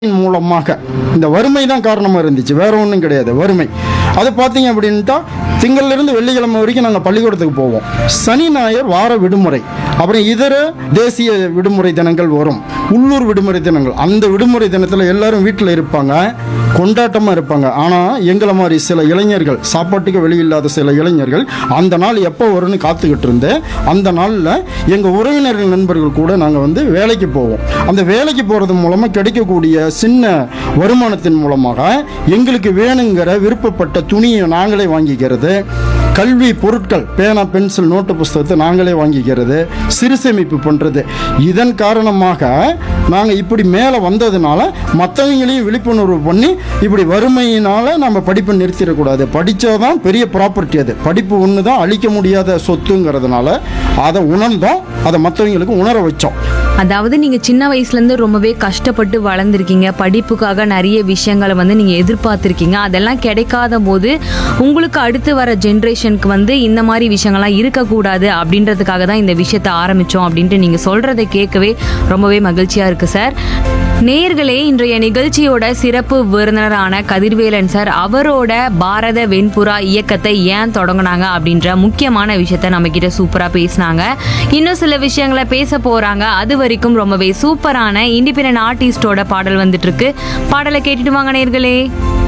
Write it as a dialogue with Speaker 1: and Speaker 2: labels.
Speaker 1: மூலமாக இந்த வறுமை தான் காரணமாக இருந்துச்சு வேற ஒன்றும் கிடையாது வறுமை அது பார்த்தீங்க அப்படின்ட்டா திங்கள்லேருந்து வெள்ளிக்கிழமை வரைக்கும் நாங்கள் பள்ளிக்கூடத்துக்கு போவோம் சனி ஞாயிறு வார விடுமுறை அப்புறம் இதர தேசிய விடுமுறை தினங்கள் வரும் உள்ளூர் விடுமுறை தினங்கள் அந்த விடுமுறை தினத்தில் எல்லாரும் வீட்டில் இருப்பாங்க கொண்டாட்டமாக இருப்பாங்க ஆனால் எங்களை மாதிரி சில இளைஞர்கள் சாப்பாட்டுக்கு வழி இல்லாத சில இளைஞர்கள் அந்த நாள் எப்போ வரும்னு காத்துக்கிட்டு இருந்தேன் அந்த நாளில் எங்கள் உறவினர்கள் நண்பர்கள் கூட நாங்கள் வந்து வேலைக்கு போவோம் அந்த வேலைக்கு போகிறது மூலமாக கிடைக்கக்கூடிய சின்ன வருமானத்தின் மூலமாக எங்களுக்கு வேணுங்கிற விருப்பப்பட்ட துணியை நாங்களே வாங்கிக்கிறது கல்வி பொருட்கள் பேனா பென்சில் நோட்டு புஸ்தகத்தை நாங்களே வாங்கிக்கிறது சிறு சேமிப்பு பண்ணுறது இதன் காரணமாக நாங்கள் இப்படி மேலே வந்ததுனால மற்றவங்களையும் விழிப்புணர்வு பண்ணி இப்படி வறுமையினால் நம்ம படிப்பை நிறுத்திடக்கூடாது படித்தாதான் பெரிய ப்ராப்பர்ட்டி அது படிப்பு ஒன்று தான் அழிக்க முடியாத சொத்துங்கிறதுனால அதை உணர்ந்தோம் அதை மற்றவங்களுக்கு உணர வச்சோம்
Speaker 2: அதாவது நீங்க சின்ன வயசுல இருந்து ரொம்பவே கஷ்டப்பட்டு வளர்ந்துருக்கீங்க படிப்புக்காக நிறைய விஷயங்களை வந்து நீங்க எதிர்பார்த்திருக்கீங்க அதெல்லாம் கிடைக்காத போது உங்களுக்கு அடுத்து வர ஜென்ரேஷனுக்கு வந்து இந்த மாதிரி விஷயங்கள்லாம் இருக்கக்கூடாது அப்படின்றதுக்காக தான் இந்த விஷயத்த ஆரம்பிச்சோம் அப்படின்ட்டு நீங்க சொல்றதை கேட்கவே ரொம்பவே மகிழ்ச்சியா இருக்கு சார் நேயர்களே இன்றைய நிகழ்ச்சியோட சிறப்பு விருந்தினரான கதிர்வேலன் சார் அவரோட பாரத வெண்புறா இயக்கத்தை ஏன் தொடங்குனாங்க அப்படின்ற முக்கியமான விஷயத்த நம்ம கிட்ட சூப்பரா பேசினாங்க இன்னும் சில விஷயங்களை பேச போறாங்க அது வரைக்கும் ரொம்பவே சூப்பரான இண்டிபெண்டன்ட் ஆர்டிஸ்டோட பாடல் வந்துட்டு இருக்கு பாடலை கேட்டுட்டு வாங்க நேயர்களே